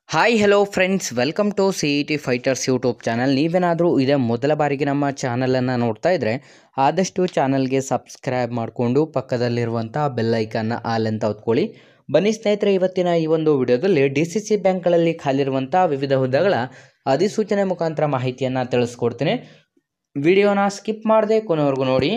hi hello friends welcome to C E T fighters YouTube channel ನೀವೇನಾದರೂ ಇದೇ ಮೊದಲ ಬಾರಿಗೆ ನಮ್ಮ ಚಾನಲನ್ನು ನೋಡ್ತಾ ಇದ್ದರೆ ಆದಷ್ಟು ಚಾನಲ್ಗೆ ಸಬ್ಸ್ಕ್ರೈಬ್ ಮಾಡಿಕೊಂಡು ಪಕ್ಕದಲ್ಲಿರುವಂಥ ಬೆಲ್ ಐಕನ್ನ ಆಲ್ ಅಂತ ಹೊತ್ಕೊಳ್ಳಿ ಬನ್ನಿ ಸ್ನೇಹಿತರೆ ಇವತ್ತಿನ ಈ ಒಂದು ವಿಡಿಯೋದಲ್ಲಿ ಡಿ ಸಿ ಸಿ ಬ್ಯಾಂಕ್ಗಳಲ್ಲಿ ಖಾಲಿರುವಂಥ ವಿವಿಧ ಹುದ್ದೆಗಳ ಅಧಿಸೂಚನೆ ಮುಖಾಂತರ ಮಾಹಿತಿಯನ್ನು ತಿಳಿಸ್ಕೊಡ್ತೀನಿ ವಿಡಿಯೋನ ಸ್ಕಿಪ್ ಮಾಡದೆ ಕೊನೆವರೆಗೂ ನೋಡಿ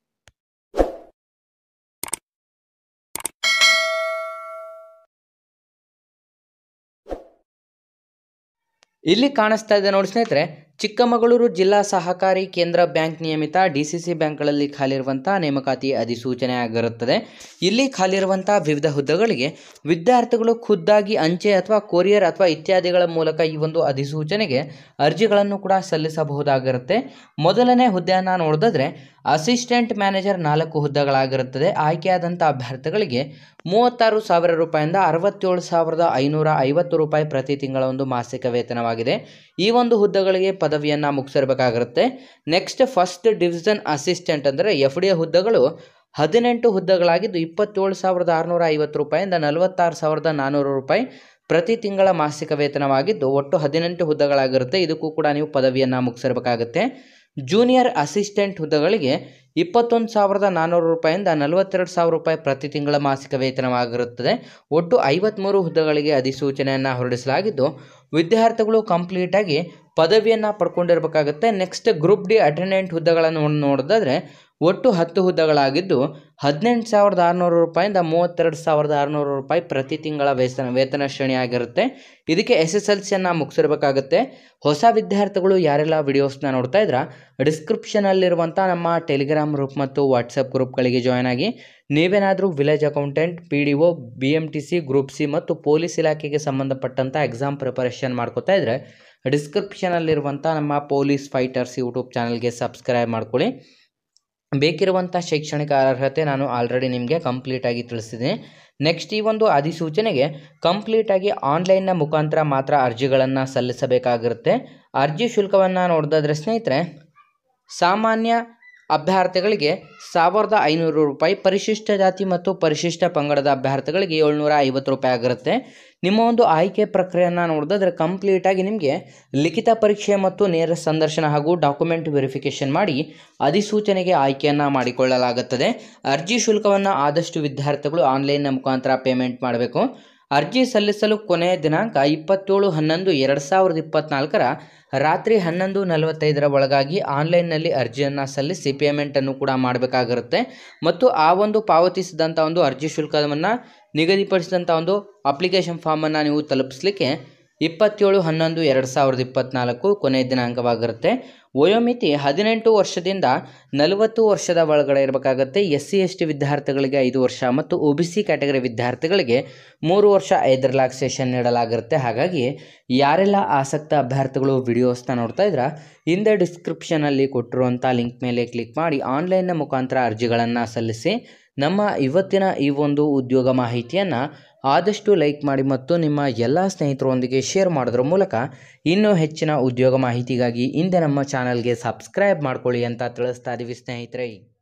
ಇಲ್ಲಿ ಕಾಣಿಸ್ತಾ ಇದೆ ನೋಡಿ ಸ್ನೇಹಿತರೆ ಚಿಕ್ಕಮಗಳೂರು ಜಿಲ್ಲಾ ಸಹಕಾರಿ ಕೇಂದ್ರ ಬ್ಯಾಂಕ್ ನಿಯಮಿತ ಡಿ ಸಿ ಸಿ ಬ್ಯಾಂಕ್ಗಳಲ್ಲಿ ಖಾಲಿರುವಂಥ ನೇಮಕಾತಿ ಅಧಿಸೂಚನೆ ಆಗಿರುತ್ತದೆ ಇಲ್ಲಿ ಖಾಲಿರುವಂಥ ವಿವಿಧ ಹುದ್ದೆಗಳಿಗೆ ವಿದ್ಯಾರ್ಥಿಗಳು ಖುದ್ದಾಗಿ ಅಂಚೆ ಅಥವಾ ಕೊರಿಯರ್ ಅಥವಾ ಇತ್ಯಾದಿಗಳ ಮೂಲಕ ಈ ಒಂದು ಅಧಿಸೂಚನೆಗೆ ಅರ್ಜಿಗಳನ್ನು ಕೂಡ ಸಲ್ಲಿಸಬಹುದಾಗಿರುತ್ತೆ ಮೊದಲನೇ ಹುದ್ದೆಯನ್ನು ನೋಡಿದ್ರೆ ಅಸಿಸ್ಟೆಂಟ್ ಮ್ಯಾನೇಜರ್ ನಾಲ್ಕು ಹುದ್ದೆಗಳಾಗಿರುತ್ತದೆ ಆಯ್ಕೆಯಾದಂಥ ಅಭ್ಯರ್ಥಿಗಳಿಗೆ ಮೂವತ್ತಾರು ಸಾವಿರ ರೂಪಾಯಿಂದ ಅರವತ್ತೇಳು ಸಾವಿರದ ಐನೂರ ಐವತ್ತು ರೂಪಾಯಿ ಪ್ರತಿ ತಿಂಗಳ ಒಂದು ಮಾಸಿಕ ವೇತನವಾಗಿದೆ ಈ ಒಂದು ಹುದ್ದೆಗಳಿಗೆ ಪದವಿಯನ್ನು ಮುಗಿಸಿರ್ಬೇಕಾಗಿರುತ್ತೆ ನೆಕ್ಸ್ಟ್ ಫಸ್ಟ್ ಡಿವಿಷನ್ ಅಸಿಸ್ಟೆಂಟ್ ಅಂದರೆ ಎಫ್ ಡಿ ಎ ಹುದ್ದೆಗಳು ಹದಿನೆಂಟು ಹುದ್ದೆಗಳಾಗಿದ್ದು ಇಪ್ಪತ್ತೇಳು ಸಾವಿರದ ಆರುನೂರ ಐವತ್ತು ರೂಪಾಯಿಂದ ನಲವತ್ತಾರು ಸಾವಿರದ ನಾನ್ನೂರು ರೂಪಾಯಿ ಪ್ರತಿ ತಿಂಗಳ ಮಾಸಿಕ ವೇತನವಾಗಿದ್ದು ಒಟ್ಟು ಹದಿನೆಂಟು ಹುದ್ದೆಗಳಾಗಿರುತ್ತೆ ಇದಕ್ಕೂ ಕೂಡ ನೀವು ಪದವಿಯನ್ನು ಮುಗಿಸಿರ್ಬೇಕಾಗುತ್ತೆ ಜೂನಿಯರ್ ಅಸಿಸ್ಟೆಂಟ್ ಹುದ್ದೆಗಳಿಗೆ ಇಪ್ಪತ್ತೊಂದು ಸಾವಿರದ ನಾನ್ನೂರು ರೂಪಾಯಿಂದ ನಲವತ್ತೆರಡು ಸಾವಿರ ರೂಪಾಯಿ ಪ್ರತಿ ತಿಂಗಳ ಮಾಸಿಕ ವೇತನವಾಗಿರುತ್ತದೆ ಒಟ್ಟು ಐವತ್ತ್ಮೂರು ಹುದ್ದೆಗಳಿಗೆ ಅಧಿಸೂಚನೆಯನ್ನು ಹೊರಡಿಸಲಾಗಿದ್ದು ವಿದ್ಯಾರ್ಥಿಗಳು ಕಂಪ್ಲೀಟಾಗಿ ಪದವಿಯನ್ನು ಪಡ್ಕೊಂಡಿರ್ಬೇಕಾಗುತ್ತೆ ನೆಕ್ಸ್ಟ್ ಗ್ರೂಪ್ ಡಿ ಅಟೆಂಡೆಂಟ್ ಹುದ್ದೆಗಳನ್ನು ನೋಡಿದ್ರೆ ಒಟ್ಟು ಹತ್ತು ಹುದ್ದೆಗಳಾಗಿದ್ದು ಹದಿನೆಂಟು ಸಾವಿರದ ಆರುನೂರು ರೂಪಾಯಿಂದ ಮೂವತ್ತೆರಡು ಸಾವಿರದ ಆರುನೂರು ರೂಪಾಯಿ ಪ್ರತಿ ತಿಂಗಳ ವೇತನ ವೇತನ ಶ್ರೇಣಿ ಆಗಿರುತ್ತೆ ಇದಕ್ಕೆ ಎಸ್ ಎಸ್ ಎಲ್ ಸಿಯನ್ನು ಮುಗಿಸಿರ್ಬೇಕಾಗುತ್ತೆ ಹೊಸ ವಿದ್ಯಾರ್ಥಿಗಳು ಯಾರೆಲ್ಲ ವಿಡಿಯೋಸ್ನ ನೋಡ್ತಾ ಇದ್ರ ಡಿಸ್ಕ್ರಿಪ್ಷನಲ್ಲಿರುವಂಥ ನಮ್ಮ ಟೆಲಿಗ್ರಾಮ್ ಗ್ರೂಪ್ ಮತ್ತು ವಾಟ್ಸಪ್ ಗ್ರೂಪ್ಗಳಿಗೆ ಜಾಯ್ನ್ ಆಗಿ ನೀವೇನಾದರೂ village accountant P D O B M T C group C ಮತ್ತು ಪೊಲೀಸ್ ಇಲಾಖೆಗೆ ಸಂಬಂಧಪಟ್ಟಂಥ ಎಕ್ಸಾಮ್ ಪ್ರಿಪರೇಷನ್ ಮಾಡ್ಕೋತಾ ಇದ್ದರೆ ಡಿಸ್ಕ್ರಿಪ್ಷನಲ್ಲಿರುವಂಥ ನಮ್ಮ ಪೊಲೀಸ್ ಫೈಟರ್ಸ್ ಯೂಟ್ಯೂಬ್ ಚಾನಲ್ಗೆ ಸಬ್ಸ್ಕ್ರೈಬ್ ಮಾಡ್ಕೊಳ್ಳಿ ಬೇಕಿರುವಂಥ ಶೈಕ್ಷಣಿಕ ಅರ್ಹತೆ ನಾನು ಆಲ್ರೆಡಿ ನಿಮಗೆ ಕಂಪ್ಲೀಟಾಗಿ ತಿಳಿಸಿದ್ದೀನಿ ನೆಕ್ಸ್ಟ್ ಈ ಒಂದು ಅಧಿಸೂಚನೆಗೆ ಕಂಪ್ಲೀಟಾಗಿ ಆನ್ಲೈನ್ನ ಮುಖಾಂತರ ಮಾತ್ರ ಅರ್ಜಿಗಳನ್ನು ಸಲ್ಲಿಸಬೇಕಾಗಿರುತ್ತೆ ಅರ್ಜಿ ಶುಲ್ಕವನ್ನು ನೋಡಿದ್ರೆ ಸ್ನೇಹಿತರೆ ಸಾಮಾನ್ಯ ಅಭ್ಯರ್ಥಿಗಳಿಗೆ ಸಾವಿರದ ಐನೂರು ರೂಪಾಯಿ ಪರಿಶಿಷ್ಟ ಜಾತಿ ಮತ್ತು ಪರಿಶಿಷ್ಟ ಪಂಗಡದ ಅಭ್ಯರ್ಥಿಗಳಿಗೆ ಏಳ್ನೂರ ಐವತ್ತು ರೂಪಾಯಿ ಆಗಿರುತ್ತೆ ನಿಮ್ಮ ಒಂದು ಆಯ್ಕೆ ಪ್ರಕ್ರಿಯೆಯನ್ನು ನೋಡಿದ್ರೆ ಕಂಪ್ಲೀಟಾಗಿ ನಿಮಗೆ ಲಿಖಿತ ಪರೀಕ್ಷೆ ಮತ್ತು ನೇರ ಸಂದರ್ಶನ ಹಾಗೂ ಡಾಕ್ಯುಮೆಂಟ್ ವೆರಿಫಿಕೇಷನ್ ಮಾಡಿ ಅಧಿಸೂಚನೆಗೆ ಆಯ್ಕೆಯನ್ನು ಮಾಡಿಕೊಳ್ಳಲಾಗುತ್ತದೆ ಅರ್ಜಿ ಶುಲ್ಕವನ್ನು ಆದಷ್ಟು ವಿದ್ಯಾರ್ಥಿಗಳು ಆನ್ಲೈನ್ನ ಮುಖಾಂತರ ಪೇಮೆಂಟ್ ಮಾಡಬೇಕು ಅರ್ಜಿ ಸಲ್ಲಿಸಲು ಕೊನೆಯ ದಿನಾಂಕ ಇಪ್ಪತ್ತೇಳು ಹನ್ನೊಂದು ಎರಡು ಸಾವಿರದ ಇಪ್ಪತ್ತ್ನಾಲ್ಕರ ರಾತ್ರಿ ಹನ್ನೊಂದು ನಲವತ್ತೈದರ ಒಳಗಾಗಿ ಆನ್ಲೈನ್ನಲ್ಲಿ ಅರ್ಜಿಯನ್ನು ಸಲ್ಲಿಸಿ ಪೇಮೆಂಟನ್ನು ಕೂಡ ಮಾಡಬೇಕಾಗಿರುತ್ತೆ ಮತ್ತು ಆ ಒಂದು ಪಾವತಿಸಿದಂಥ ಒಂದು ಅರ್ಜಿ ಶುಲ್ಕವನ್ನು ನಿಗದಿಪಡಿಸಿದಂಥ ಒಂದು ಅಪ್ಲಿಕೇಶನ್ ಫಾರ್ಮನ್ನು ನೀವು ತಲುಪಿಸಲಿಕ್ಕೆ ಇಪ್ಪತ್ತೇಳು ಹನ್ನೊಂದು ಎರಡು ಸಾವಿರದ ಇಪ್ಪತ್ತ್ನಾಲ್ಕು ಕೊನೆಯ ದಿನಾಂಕವಾಗಿರುತ್ತೆ ವಯೋಮಿತಿ ಹದಿನೆಂಟು ವರ್ಷದಿಂದ ನಲವತ್ತು ವರ್ಷದ ಒಳಗಡೆ ಇರಬೇಕಾಗತ್ತೆ ಎಸ್ ಸಿ ಎಸ್ ಟಿ ವಿದ್ಯಾರ್ಥಿಗಳಿಗೆ ಐದು ವರ್ಷ ಮತ್ತು ಒ ಬಿ ಸಿ ಕ್ಯಾಟಗರಿ ವಿದ್ಯಾರ್ಥಿಗಳಿಗೆ ಮೂರು ವರ್ಷ ಐದು ರಿಲ್ಯಾಕ್ಸೇಷನ್ ನೀಡಲಾಗಿರುತ್ತೆ ಹಾಗಾಗಿ ಯಾರೆಲ್ಲ ಆಸಕ್ತ ಅಭ್ಯರ್ಥಿಗಳು ವಿಡಿಯೋಸ್ನ ನೋಡ್ತಾ ಇದ್ರೆ ಹಿಂದೆ ಡಿಸ್ಕ್ರಿಪ್ಷನಲ್ಲಿ ಕೊಟ್ಟಿರುವಂಥ ಲಿಂಕ್ ಮೇಲೆ ಕ್ಲಿಕ್ ಮಾಡಿ ಆನ್ಲೈನ್ನ ಮುಖಾಂತರ ಅರ್ಜಿಗಳನ್ನು ಸಲ್ಲಿಸಿ ನಮ್ಮ ಇವತ್ತಿನ ಈ ಒಂದು ಉದ್ಯೋಗ ಮಾಹಿತಿಯನ್ನು ಆದಷ್ಟು ಲೈಕ್ ಮಾಡಿ ಮತ್ತು ನಿಮ್ಮ ಎಲ್ಲ ಸ್ನೇಹಿತರೊಂದಿಗೆ ಶೇರ್ ಮಾಡೋದ್ರ ಮೂಲಕ ಇನ್ನೂ ಹೆಚ್ಚಿನ ಉದ್ಯೋಗ ಮಾಹಿತಿಗಾಗಿ ಹಿಂದೆ ನಮ್ಮ ಚಾನಲ್ಗೆ ಸಬ್ಸ್ಕ್ರೈಬ್ ಮಾಡ್ಕೊಳ್ಳಿ ಅಂತ ತಿಳಿಸ್ತಾ ಇದ್ದೀವಿ ಸ್ನೇಹಿತರೆ